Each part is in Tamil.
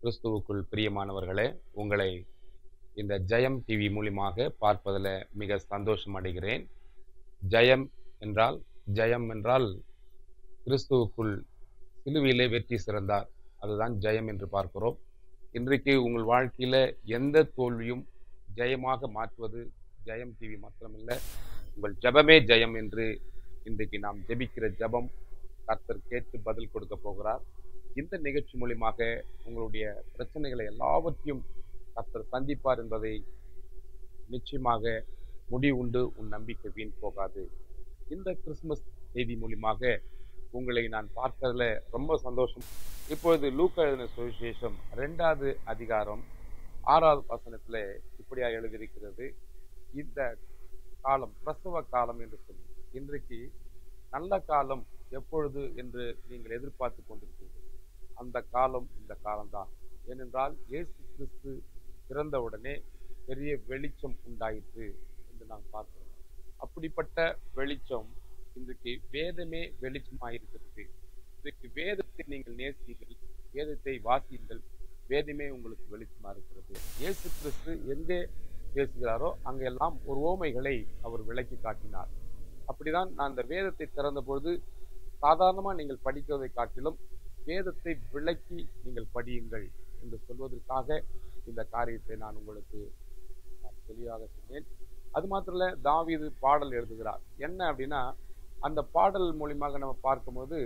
கிறிஸ்துவுக்குள் பிரியமானவர்களே உங்களை இந்த ஜெயம் டிவி மூலியமாக பார்ப்பதில் மிக சந்தோஷம் அடைகிறேன் ஜெயம் என்றால் ஜெயம் என்றால் கிறிஸ்துவுக்குள் சிலுவையிலே வெற்றி சிறந்தார் அதுதான் ஜெயம் என்று பார்க்கிறோம் இன்றைக்கு உங்கள் வாழ்க்கையில எந்த தோல்வியும் ஜெயமாக மாற்றுவது ஜெயம் டிவி மாத்திரமில்லை உங்கள் ஜெபமே ஜெயம் என்று இன்றைக்கு நாம் ஜெபிக்கிற ஜெபம் கர்த்தர் கேட்டு பதில் கொடுக்க போகிறார் இந்த நிகழ்ச்சி மூலியமாக உங்களுடைய பிரச்சனைகளை எல்லாவற்றையும் கர்த்தர் சந்திப்பார் என்பதை நிச்சயமாக முடிவுண்டு உன் நம்பிக்கை வீண் போகாது இந்த கிறிஸ்துமஸ் செய்தி மூலியமாக உங்களை நான் பார்த்ததுல ரொம்ப சந்தோஷம் இப்பொழுது லூக்கா எழுதின சுவிசேஷம் ரெண்டாவது அதிகாரம் ஆறாவது வசனத்துல இப்படியா எழுதியிருக்கிறது இந்த காலம் பிரசவ காலம் என்று சொல்லி இன்றைக்கு நல்ல காலம் எப்பொழுது என்று நீங்கள் எதிர்பார்த்து கொண்டிருக்கிறீர்கள் அந்த காலம் இந்த காலம்தான் ஏனென்றால் இயேசு கிறிஸ்து பிறந்தவுடனே பெரிய வெளிச்சம் உண்டாயிற்று என்று நாம் பார்க்கிறோம் அப்படிப்பட்ட வெளிச்சம் இன்றைக்கு வேதமே வெளிச்சமாயிருக்கிறது இன்றைக்கு வேதத்தை நீங்கள் நேசிங்கள் வேதத்தை வாசியுங்கள் வேதமே உங்களுக்கு வெளிச்சமா இருக்கிறது இயேசு கிறிஸ்து எங்கே பேசுகிறாரோ அங்கெல்லாம் ஒரு ஓமைகளை அவர் விளக்கி காட்டினார் அப்படிதான் நான் இந்த வேதத்தை திறந்த பொழுது சாதாரணமா நீங்கள் படிக்கிறதை காட்டிலும் வேதத்தை விளக்கி நீங்கள் படியுங்கள் என்று சொல்வதற்காக இந்த காரியத்தை நான் உங்களுக்கு தெளிவாக சொன்னேன் அது மாத்திரம் இல்ல தாவீது பாடல் எழுதுகிறார் என்ன அப்படின்னா அந்த பாடல் மூலியமாக நம்ம பார்க்கும்போது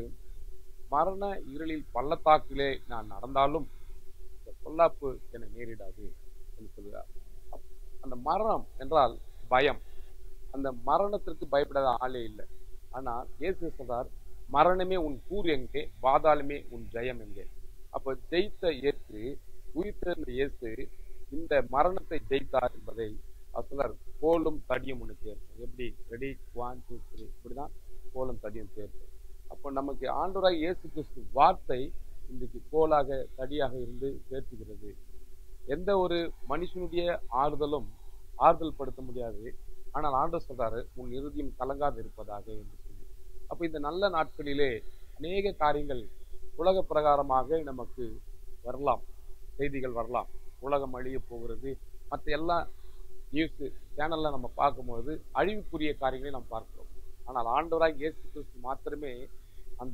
மரண இருளில் பள்ளத்தாக்கிலே நான் நடந்தாலும் இந்த பொல்லாப்பு என நேரிடாது என்று சொல்கிறார் அந்த மரணம் என்றால் பயம் அந்த மரணத்திற்கு பயப்படாத ஆளே இல்லை ஆனால் இயேசு சொல்றார் மரணமே உன் கூர் எங்கே பாதாளமே உன் ஜெயம் எங்கே அப்ப ஜெயித்த இயேசு உயிர்த்தெழுந்த இயேசு இந்த மரணத்தை ஜெயித்தார் என்பதை சொல்றார் கோலும் தடியும் ஒன்று சேர்க்கும் எப்படி ரெடி ஒன் டூ த்ரீ இப்படிதான் கோலும் தடியும் சேர்க்கும் அப்போ நமக்கு ஆண்டவராக இயேசு கிறிஸ்து வார்த்தை இன்றைக்கு கோலாக தடியாக இருந்து சேர்த்துகிறது எந்த ஒரு மனுஷனுடைய ஆறுதலும் ஆறுதல் படுத்த முடியாது ஆனால் ஆண்டவர் சொல்றாரு உன் இறுதியும் கலங்காது இருப்பதாக என்று சொல்லி அப்ப இந்த நல்ல நாட்களிலே அநேக காரியங்கள் உலக பிரகாரமாக நமக்கு வரலாம் செய்திகள் வரலாம் உலகம் அழிய போகிறது மற்ற எல்லா நியூஸ் சேனல்ல நம்ம பார்க்கும்போது அழிவுக்குரிய காரியங்களை நாம் பார்க்கிறோம் ஆனால் ஆண்டவராக இயேசு கிறிஸ்து மாத்திரமே அந்த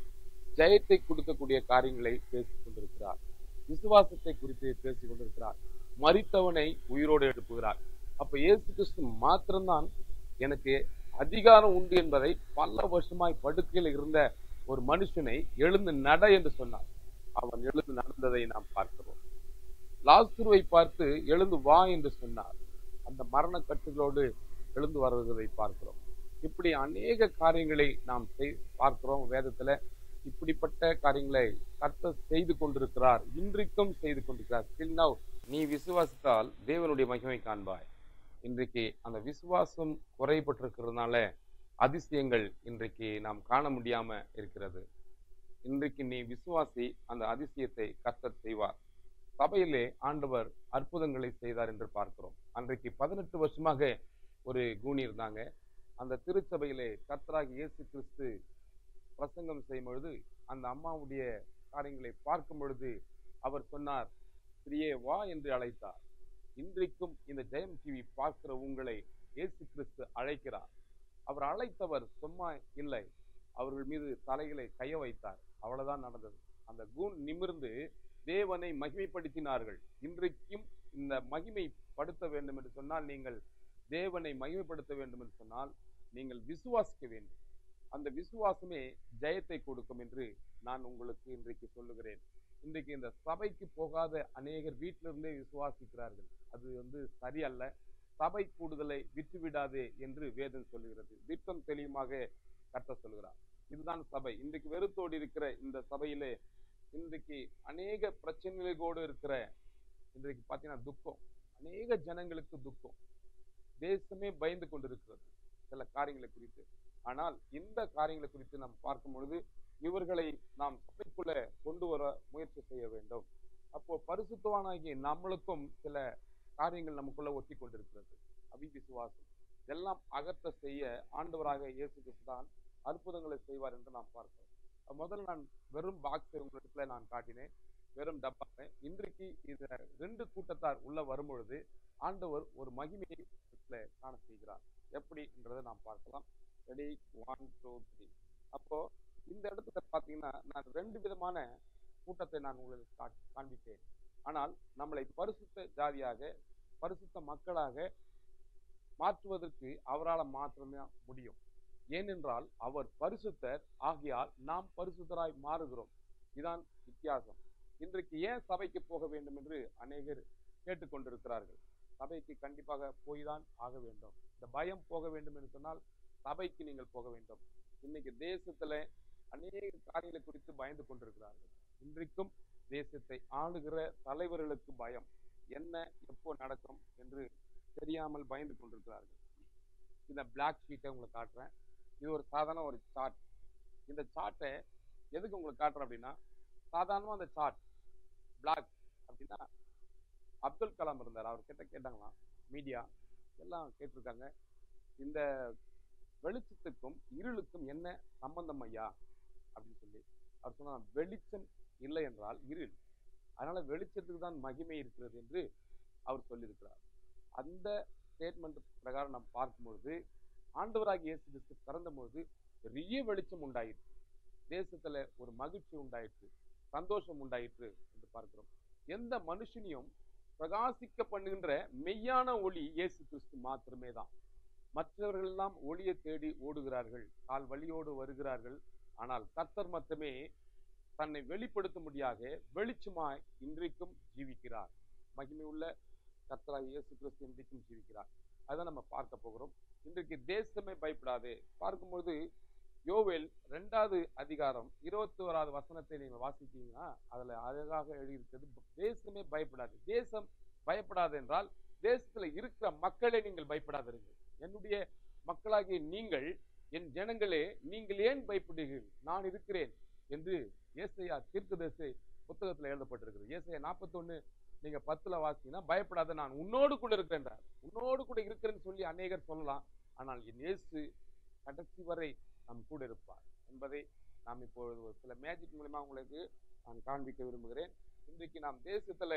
ஜெயத்தை கொடுக்கக்கூடிய காரியங்களை பேசிக் கொண்டிருக்கிறார் விசுவாசத்தை குறித்து பேசிக் கொண்டிருக்கிறார் மறித்தவனை உயிரோடு எழுப்புகிறார் அப்ப இயேசு கிறிஸ்து மாத்திரம்தான் எனக்கு அதிகாரம் உண்டு என்பதை பல வருஷமாய் படுக்கையில் இருந்த ஒரு மனுஷனை எழுந்து நட என்று சொன்னார் அவன் எழுந்து நடந்ததை நாம் பார்க்கிறோம் லாஸ்துருவை பார்த்து எழுந்து வா என்று சொன்னார் அந்த மரண கட்டுகளோடு எழுந்து வருவதை பார்க்கிறோம் இப்படி அநேக காரியங்களை நாம் பார்க்கிறோம் வேதத்துல இப்படிப்பட்ட காரியங்களை கர்த்தர் செய்து கொண்டிருக்கிறார் இன்றைக்கும் செய்து கொண்டிருக்கிறார் ஸ்டில் நவ் நீ விசுவாசித்தால் தேவனுடைய மகிமை காண்பாய் இன்றைக்கு அந்த விசுவாசம் குறைபட்டிருக்கிறதுனால அதிசயங்கள் இன்றைக்கு நாம் காண முடியாம இருக்கிறது இன்றைக்கு நீ விசுவாசி அந்த அதிசயத்தை கர்த்தர் செய்வார் சபையிலே ஆண்டவர் அற்புதங்களை செய்தார் என்று பார்க்கிறோம் அன்றைக்கு பதினெட்டு வருஷமாக ஒரு கூணி இருந்தாங்க அந்த திருச்சபையிலே கர்த்தராகி இயேசு கிறிஸ்து பிரசங்கம் செய்யும் பொழுது அந்த அம்மாவுடைய காரியங்களை பார்க்கும் பொழுது அவர் சொன்னார் ஸ்திரியே வா என்று அழைத்தார் இன்றைக்கும் இந்த ஜெயம் டிவி பார்க்கிற உங்களை இயேசு கிறிஸ்து அழைக்கிறார் அவர் அழைத்தவர் சும்மா இல்லை அவர்கள் மீது தலைகளை கைய வைத்தார் அவ்வளவுதான் நடந்தது அந்த கூன் நிமிர்ந்து தேவனை மகிமைப்படுத்தினார்கள் இன்றைக்கும் இந்த மகிமைப்படுத்த வேண்டும் என்று சொன்னால் நீங்கள் தேவனை மகிமைப்படுத்த வேண்டும் என்று சொன்னால் நீங்கள் விசுவாசிக்க வேண்டும் அந்த விசுவாசமே ஜெயத்தை கொடுக்கும் என்று நான் உங்களுக்கு இன்றைக்கு சொல்லுகிறேன் இன்றைக்கு இந்த சபைக்கு போகாத அநேகர் வீட்டிலிருந்தே விசுவாசிக்கிறார்கள் அது வந்து சரியல்ல சபை கூடுதலை விட்டுவிடாதே என்று வேதம் சொல்லுகிறது திட்டம் தெளிவாக கட்ட சொல்கிறார் இதுதான் சபை இன்றைக்கு வெறுத்தோடு இருக்கிற இந்த சபையிலே இன்றைக்கு அநேக பிரச்சனைகளோடு இருக்கிற இன்றைக்கு பார்த்தீங்கன்னா துக்கம் அநேக ஜனங்களுக்கு துக்கம் தேசமே பயந்து கொண்டிருக்கிறது சில காரியங்களை குறித்து ஆனால் இந்த காரியங்களை குறித்து நாம் பார்க்கும் பொழுது இவர்களை நாம் சபைக்குள்ள கொண்டு வர முயற்சி செய்ய வேண்டும் அப்போ பரிசுத்தவானாகிய நம்மளுக்கும் சில காரியங்கள் நமக்குள்ள ஒட்டி கொண்டிருக்கிறது அபிவிசுவாசம் இதெல்லாம் அகற்ற செய்ய ஆண்டவராக இயேசு கிறிஸ்து தான் அற்புதங்களை செய்வார் என்று நாம் பார்க்கிறோம் முதல்ல நான் வெறும் பாக்ஸை உங்களிடத்துல நான் காட்டினேன் வெறும் டப்பாவை இன்றைக்கு இந்த ரெண்டு கூட்டத்தார் உள்ள வரும்பொழுது ஆண்டவர் ஒரு மகிமையை இதுல காண செய்கிறார் எப்படின்றதை நாம் பார்க்கலாம் ரெடி ஒன் டூ த்ரீ அப்போ இந்த இடத்துல பாத்தீங்கன்னா நான் ரெண்டு விதமான கூட்டத்தை நான் உங்களுக்கு கா- காண்பித்தேன் ஆனால் நம்மளை பரிசுத்த ஜாதியாக பரிசுத்த மக்களாக மாற்றுவதற்கு அவரால் மாத்திரமே முடியும் ஏனென்றால் அவர் பரிசுத்தர் ஆகையால் நாம் பரிசுத்தராய் மாறுகிறோம் இதான் வித்தியாசம் இன்றைக்கு ஏன் சபைக்கு போக வேண்டும் என்று அநேகர் கேட்டுக்கொண்டிருக்கிறார்கள் சபைக்கு கண்டிப்பாக போய்தான் ஆக வேண்டும் இந்த பயம் போக வேண்டும் என்று சொன்னால் சபைக்கு நீங்கள் போக வேண்டும் இன்னைக்கு தேசத்துல அநேக காரியங்களை குறித்து பயந்து கொண்டிருக்கிறார்கள் இன்றைக்கும் தேசத்தை ஆளுகிற தலைவர்களுக்கு பயம் என்ன எப்போ நடக்கும் என்று தெரியாமல் பயந்து கொண்டிருக்கிறார்கள் இந்த பிளாக் ஷீட்டை உங்களுக்கு காட்டுறேன் இது ஒரு சாதாரண ஒரு சார்ட் இந்த சார்ட்டை எதுக்கு உங்களுக்கு காட்டுறேன் அப்படின்னா சாதாரணமா அந்த சார்ட் பிளாக் அப்படின்னா அப்துல் கலாம் இருந்தார் அவர் கிட்ட கேட்டாங்களாம் மீடியா எல்லாம் கேட்டிருக்காங்க இந்த வெளிச்சத்துக்கும் இருளுக்கும் என்ன சம்பந்தம் ஐயா அப்படின்னு சொல்லி அவர் சொன்னார் வெளிச்சம் இல்லை என்றால் இருள் அதனால வெளிச்சத்துக்கு தான் மகிமை இருக்கிறது என்று அவர் சொல்லியிருக்கிறார் அந்த ஸ்டேட்மெண்ட் பிரகாரம் நாம் பார்க்கும்பொழுது ஆண்டவராகிய இயேசு கிறிஸ்து பிறந்த பொழுது பெரிய வெளிச்சம் உண்டாயிற்று தேசத்துல ஒரு மகிழ்ச்சி உண்டாயிற்று சந்தோஷம் உண்டாயிற்று என்று பார்க்கிறோம் எந்த மனுஷனையும் பிரகாசிக்க பண்ணுகின்ற மெய்யான ஒளி இயேசு கிறிஸ்து மாத்திரமே தான் மற்றவர்கள் எல்லாம் ஒளியை தேடி ஓடுகிறார்கள் கால் வழியோடு வருகிறார்கள் ஆனால் கர்த்தர் மட்டுமே தன்னை வெளிப்படுத்தும்படியாக வெளிச்சமாய் இன்றைக்கும் ஜீவிக்கிறார் மகிமை உள்ள கர்த்தராக இயேசு கிறிஸ்து இன்றைக்கும் ஜீவிக்கிறார் அதை நம்ம பார்க்க போகிறோம் இன்றைக்கு தேசமே பயப்படாது பார்க்கும்பொழுது யோவேல் ரெண்டாவது அதிகாரம் இருபத்தி ஓராவது வசனத்தை நீங்க வாசித்தீங்கன்னா அதுல அழகாக எழுதியிருக்கிறது தேசமே பயப்படாது தேசம் பயப்படாது என்றால் தேசத்துல இருக்கிற மக்களே நீங்கள் பயப்படாதிருங்கள் என்னுடைய மக்களாகிய நீங்கள் என் ஜனங்களே நீங்கள் ஏன் பயப்படுகிறீர்கள் நான் இருக்கிறேன் என்று ஏசையா தீர்க்கதரிசி புத்தகத்துல எழுதப்பட்டிருக்கிறது ஏசையா நாற்பத்தொன்னு நீங்க பத்துல வாசிங்கன்னா பயப்படாத நான் உன்னோடு கூட இருக்கிறேன்றார் உன்னோடு கூட இருக்கிறேன்னு சொல்லி அநேகர் சொல்லலாம் ஆனால் என் இயேசு கடைசி வரை நம் கூட இருப்பார் என்பதை நாம் இப்பொழுது ஒரு சில மேஜிக் மூலமா உங்களுக்கு நான் காண்பிக்க விரும்புகிறேன் இன்றைக்கு நாம் தேசத்துல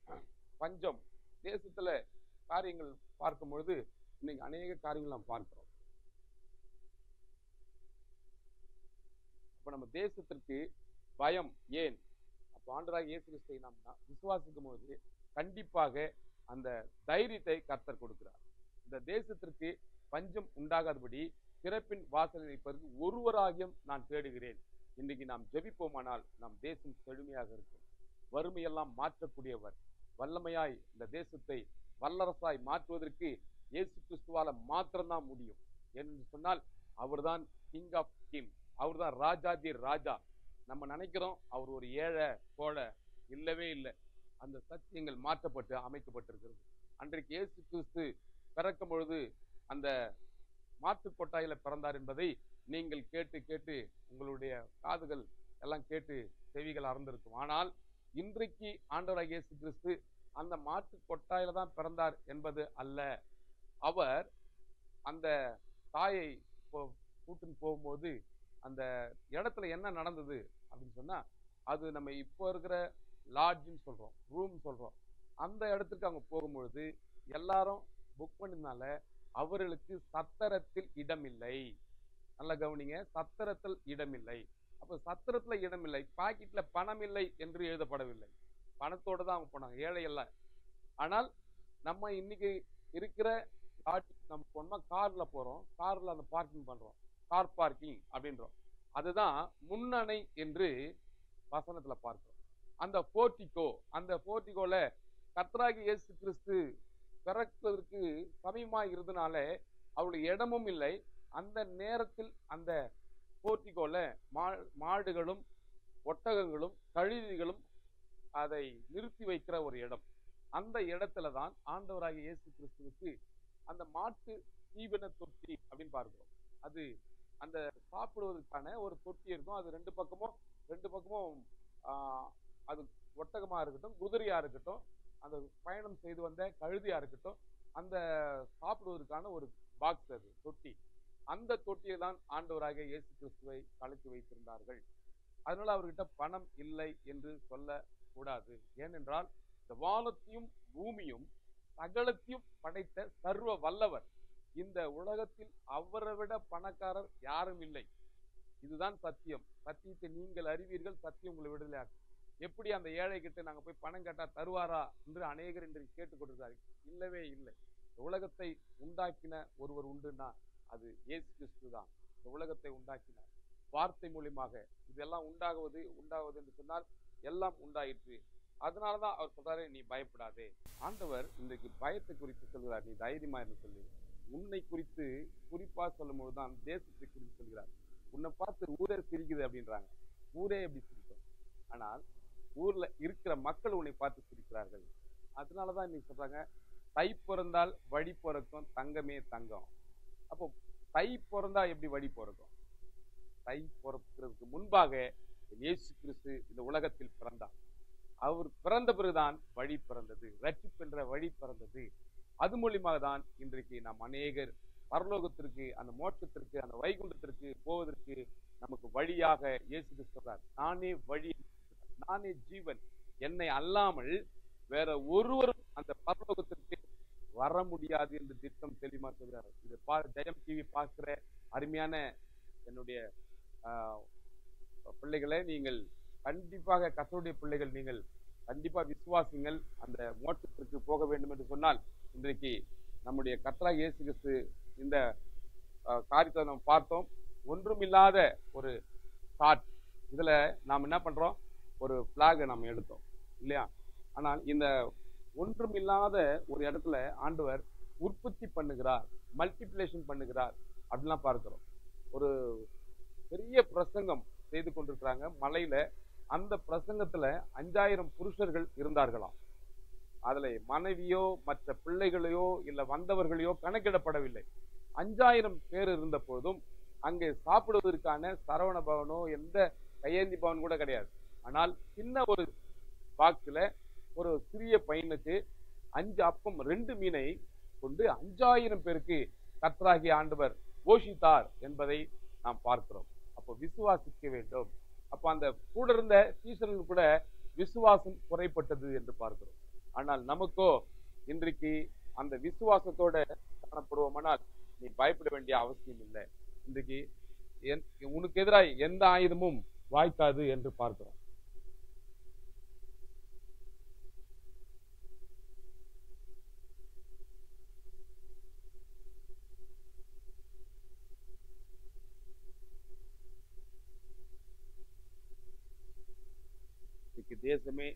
பஞ்சம் தேசத்துல காரியங்கள் பார்க்கும் பொழுது இன்னைக்கு அநேக காரியங்கள் நாம் பார்க்கிறோம் அப்ப நம்ம தேசத்திற்கு பயம் ஏன் அப்ப ஆண்டராக இயேசு கிறிஸ்தை நாம் நா- விசுவாசிக்கும் போது கண்டிப்பாக அந்த தைரியத்தை கர்த்தர் கொடுக்கிறார் இந்த தேசத்திற்கு பஞ்சம் உண்டாகாதபடி பிறப்பின் வாசலில் இருப்பதற்கு ஒருவராகியும் நான் தேடுகிறேன் இன்றைக்கு நாம் ஜெபிப்போமானால் நம் தேசம் செழுமையாக இருக்கும் வறுமையெல்லாம் மாற்றக்கூடியவர் வல்லமையாய் இந்த தேசத்தை வல்லரசாய் மாற்றுவதற்கு இயேசு கிறிஸ்துவால மாத்திரம்தான் முடியும் என்று சொன்னால் அவர்தான் கிங் ஆஃப் கிங் அவர்தான் ராஜாதி ராஜா நம்ம நினைக்கிறோம் அவர் ஒரு ஏழை கோழை இல்லவே இல்லை அந்த சத்தியங்கள் மாற்றப்பட்டு அமைக்கப்பட்டிருக்கிறது அன்றைக்கு இயேசு கிறிஸ்து பிறக்கும் பொழுது அந்த மாட்டுக் கொட்டாயில பிறந்தார் என்பதை நீங்கள் கேட்டு கேட்டு உங்களுடைய காதுகள் எல்லாம் கேட்டு செவிகள் அறந்திருக்கும் ஆனால் இன்றைக்கு ஆண்டவராக இயேசு கிறிஸ்து அந்த மாட்டு கொட்டாயில தான் பிறந்தார் என்பது அல்ல அவர் அந்த தாயை போ- கூட்டின்னு போகும்போது அந்த இடத்துல என்ன நடந்தது அப்படின்னு சொன்னா அது நம்ம இப்போ இருக்கிற லாட்ஜ்னு சொல்றோம் ரூம் சொல்றோம் அந்த இடத்துக்கு அவங்க போகும்பொழுது எல்லாரும் புக் பண்ணதுனால அவர்களுக்கு சத்திரத்தில் இடமில்லை நல்லா கவனிங்க சத்திரத்தில் இடமில்லை அப்ப சத்திரத்துல இடமில்லை பாக்கெட்ல பணம் இல்லை என்று எழுதப்படவில்லை பணத்தோட தான் அவங்க போனாங்க ஏழை அல்ல ஆனால் நம்ம இன்னைக்கு இருக்கிற லாட்ஜ் நம்ம போனோம்னா கார்ல போறோம் கார்ல அந்த பார்க்கிங் பண்றோம் கார் பார்க்கிங் அப்படின்றோம் அதுதான் முன்னணை என்று வசனத்துல பார்க்கிறோம் அந்த போர்ட்டிகோ அந்த போர்ட்டிகோல கர்த்தராகி இயேசு கிறிஸ்து பிறப்பதற்கு சமயமாய் இருந்தனால அவளுக்கு இடமும் இல்லை அந்த நேரத்தில் அந்த போர்ட்டிகோல மா மாடுகளும் ஒட்டகங்களும் கழுதிகளும் அதை நிறுத்தி வைக்கிற ஒரு இடம் அந்த இடத்துல தான் ஆண்டவராகிய இயேசு கிறிஸ்துவுக்கு அந்த மாட்டு தீவன தொட்டி அப்படின்னு பார்க்கிறோம் அது அந்த சாப்பிடுவதற்கான ஒரு தொட்டி இருக்கும் அது ரெண்டு பக்கமும் ரெண்டு பக்கமும் ஆஹ், அது ஒட்டகமா இருக்கட்டும் குதிரையா இருக்கட்டும் அந்த பயணம் செய்து வந்த கழுதியா இருக்கட்டும் அந்த சாப்பிடுவதற்கான ஒரு பாக்ஸ் அது தொட்டி அந்த தொட்டியை தான் ஆண்டவராகிய இயேசு கிறிஸ்துவை கலக்கி வைத்திருந்தார்கள் அதனால அவர்கிட்ட பணம் இல்லை என்று சொல்ல கூடாது ஏனென்றால் இந்த வானத்தையும் பூமியும் சகலத்தையும் படைத்த சர்வ வல்லவர் இந்த உலகத்தில் அவரை விட பணக்காரர் யாரும் இல்லை இதுதான் சத்தியம் சத்தியத்தை நீங்கள் அறிவீர்கள் சத்தியம் உங்களை விடுதலையாக்கும் எப்படி அந்த ஏழை கிட்ட நாங்க போய் பணம் கேட்டா தருவாரா என்று அநேகர் இன்றைக்கு கேட்டுக்கொண்டிருக்காரு இல்லவே இல்லை இந்த உலகத்தை உண்டாக்கின ஒருவர் உண்டுன்னா அது இயேசு கிறிஸ்து தான் இந்த உலகத்தை உண்டாக்கினார் வார்த்தை மூலியமாக இதெல்லாம் உண்டாகுவது உண்டாகுவது என்று சொன்னால் எல்லாம் உண்டாயிற்று அதனாலதான் அவர் சொல்றாரு நீ பயப்படாதே ஆண்டவர் இன்றைக்கு பயத்தை குறித்து சொல்கிறார் நீ தைரியமா இருந்து சொல்லி உன்னை குறித்து குறிப்பா சொல்லும் போதுதான் தேசத்தை குறித்து சொல்கிறார் உன்னை பார்த்து ஊரே சிரிக்குது அப்படின்றாங்க ஊரே எப்படி சிரிக்கும் ஆனால் ஊர்ல இருக்கிற மக்கள் உன்னை பார்த்து சிரிக்கிறார்கள் அதனாலதான் இன்னைக்கு சொல்றாங்க தை பிறந்தால் வழி பிறக்கும் தங்கமே தங்கம் அப்போ தை பிறந்தா எப்படி வழி பிறக்கும் தை பிறக்கிறதுக்கு முன்பாக இயேசு கிறிஸ்து இந்த உலகத்தில் பிறந்தார் அவர் பிறந்த பிறகுதான் வழி பிறந்தது ரட்சிப்பென்ற வழி பிறந்தது அது மூலியமாக தான் இன்றைக்கு நாம் அநேகர் பரலோகத்திற்கு அந்த மோட்சத்திற்கு அந்த வைகுண்டத்திற்கு போவதற்கு நமக்கு வழியாக இயேசு கிறிஸ்து சொல்றார் நானே வழி நானே ஜீவன் என்னை அல்லாமல் வேற ஒருவரும் அந்த பரலோகத்திற்கு வர முடியாது என்று திட்டம் தெளிவா சொல்கிறார் இது பா ஜெயம் டிவி பார்க்கிற அருமையான என்னுடைய ஆஹ், பிள்ளைகளை நீங்கள் கண்டிப்பாக கத்தருடைய பிள்ளைகள் நீங்கள் கண்டிப்பா விசுவாசிங்கள் அந்த மோட்சத்திற்கு போக வேண்டும் என்று சொன்னால் இன்றைக்கு நம்முடைய கத்ரா இயேசு கிறிஸ்து இந்த ஆஹ், காரியத்தை நம்ம பார்த்தோம் ஒன்றுமில்லாத ஒரு தாட் இதுல நாம் என்ன பண்றோம் ஒரு பிளாகை நம்ம எடுத்தோம் இல்லையா ஆனால் இந்த ஒன்றுமில்லாத ஒரு இடத்துல ஆண்டவர் உற்பத்தி பண்ணுகிறார் மல்டிப்ளேஷன் பண்ணுகிறார் அப்படிலாம் பார்க்கிறோம் ஒரு பெரிய பிரசங்கம் செய்து கொண்டிருக்கிறாங்க மலையில அந்த பிரசங்கத்துல அஞ்சாயிரம் புருஷர்கள் இருந்தார்களாம் அதுல மனைவியோ மற்ற பிள்ளைகளையோ இல்ல வந்தவர்களையோ கணக்கிடப்படவில்லை அஞ்சாயிரம் பேர் இருந்த போதும் அங்கே சாப்பிடுவதற்கான சரவண பவனோ எந்த கையேந்தி பவன் கூட கிடையாது ஆனால் சின்ன ஒரு பாக்ஸ்ல ஒரு சிறிய பையனுக்கு அஞ்சு அப்பம் ரெண்டு மீனை கொண்டு அஞ்சாயிரம் பேருக்கு கர்த்தராகிய ஆண்டவர் போஷித்தார் என்பதை நாம் பார்க்கிறோம் அப்போ விசுவாசிக்க வேண்டும் அப்போ அந்த கூட இருந்த சீசர்கள் கூட விசுவாசம் குறைப்பட்டது என்று பார்க்கிறோம் ஆனால் நமக்கோ இன்றைக்கு அந்த விசுவாசத்தோட காணப்படுவோமானால் நீ பயப்பட வேண்டிய அவசியம் இல்லை இன்றைக்கு என்- உனக்கு எதிராய் எந்த ஆயுதமும் வாய்க்காது என்று பார்க்கிறோம் இன்னைக்கு தேசமே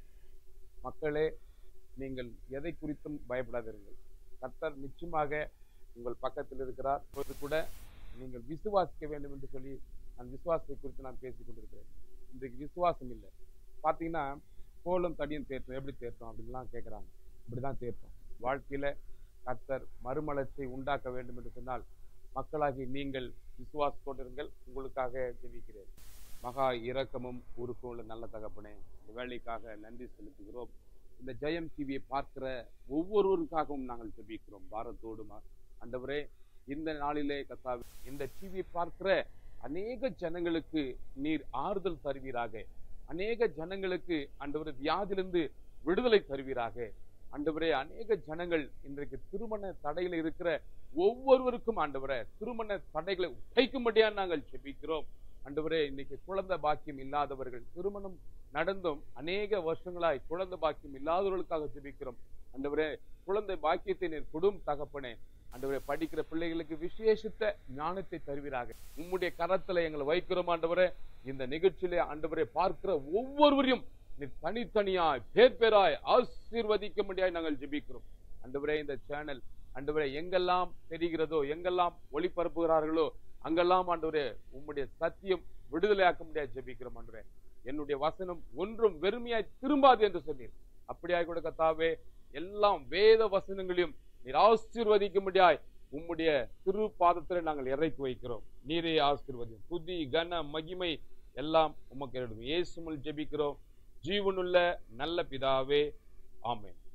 மக்களே நீங்கள் எதை குறித்தும் பயப்படாதீர்கள் கர்த்தர் நிச்சயமாக உங்கள் பக்கத்தில் இருக்கிறார் இப்போது கூட நீங்கள் விசுவாசிக்க வேண்டும் என்று சொல்லி அந்த விசுவாசத்தை குறித்து நான் பேசிக் கொண்டிருக்கிறேன் இன்றைக்கு விசுவாசம் இல்லை பார்த்தீங்கன்னா கோலும் தடியும் தேர்த்தோம் எப்படி தேர்த்தோம் அப்படின்லாம் கேட்குறாங்க இப்படிதான் தேர்த்தோம் வாழ்க்கையில கர்த்தர் மறுமலர்ச்சியை உண்டாக்க வேண்டும் என்று சொன்னால் மக்களாகி நீங்கள் விசுவாசத்தோடு இருங்கள் உங்களுக்காக ஜெபிக்கிறேன் மகா இரக்கமும் உருக்கும் உள்ள நல்ல தகப்பனே இந்த வேலைக்காக நன்றி செலுத்துகிறோம் இந்த ஜெயம் டிவியை பார்க்கிற ஒவ்வொருவருக்காகவும் நாங்கள் ஜெபிக்கிறோம் பாரத்தோடும் ஆண்டவரே இந்த நாளிலே கத்தாவே இந்த டிவியை பார்க்கிற அநேக ஜனங்களுக்கு நீர் ஆறுதல் தருவீராக அநேக ஜனங்களுக்கு ஆண்டவரே வியாதிலிருந்து விடுதலை தருவீராக ஆண்டவரே அநேக ஜனங்கள் இன்றைக்கு திருமண தடையில இருக்கிற ஒவ்வொருவருக்கும் ஆண்டவரே திருமண தடைகளை உடைக்கும்படியா நாங்கள் ஜெபிக்கிறோம் ஆண்டவரே இன்னைக்கு குழந்தை பாக்கியம் இல்லாதவர்கள் திருமணம் நடந்தும் அநேக வருஷங்களாய் குழந்தை பாக்கியம் இல்லாதவர்களுக்காக ஜெபிக்கிறோம் ஆண்டவரே குழந்தை பாக்கியத்தை நீர் கொடும் தகப்பனே ஆண்டவரே படிக்கிற பிள்ளைகளுக்கு விசேஷித்த ஞானத்தை தருவீராக உம்முடைய கரத்துல எங்களை வைக்கிறோம் ஆண்டவரே இந்த நிகழ்ச்சியிலே ஆண்டவரை பார்க்கிற ஒவ்வொருவரையும் நீர் தனித்தனியாய் பேர் பேராய் ஆசீர்வதிக்க முடியாய் நாங்கள் ஜெபிக்கிறோம் ஆண்டவரே இந்த சேனல் ஆண்டவரே எங்கெல்லாம் தெரிகிறதோ எங்கெல்லாம் ஒளிபரப்புகிறார்களோ அங்கெல்லாம் ஆண்டவரே உம்முடைய சத்தியம் விடுதலையாக்க முடியாது ஜெபிக்கிறோம் ஆண்டவரே என்னுடைய வசனம் ஒன்றும் வெறுமையாய் திரும்பாது என்று சொன்னீர் அப்படியாய் கூட கத்தாவே எல்லாம் வேத வசனங்களையும் நீர் ஆசீர்வதிக்க முடியாய் உம்முடைய திரு பாதத்தில் நாங்கள் இறக்கி வைக்கிறோம் நீரே ஆசீர்வதியும் துதி கன மகிமை எல்லாம் உமக்கு இயேசுமல் ஜெபிக்கிறோம் ஜீவனுள்ள நல்ல பிதாவே ஆமென்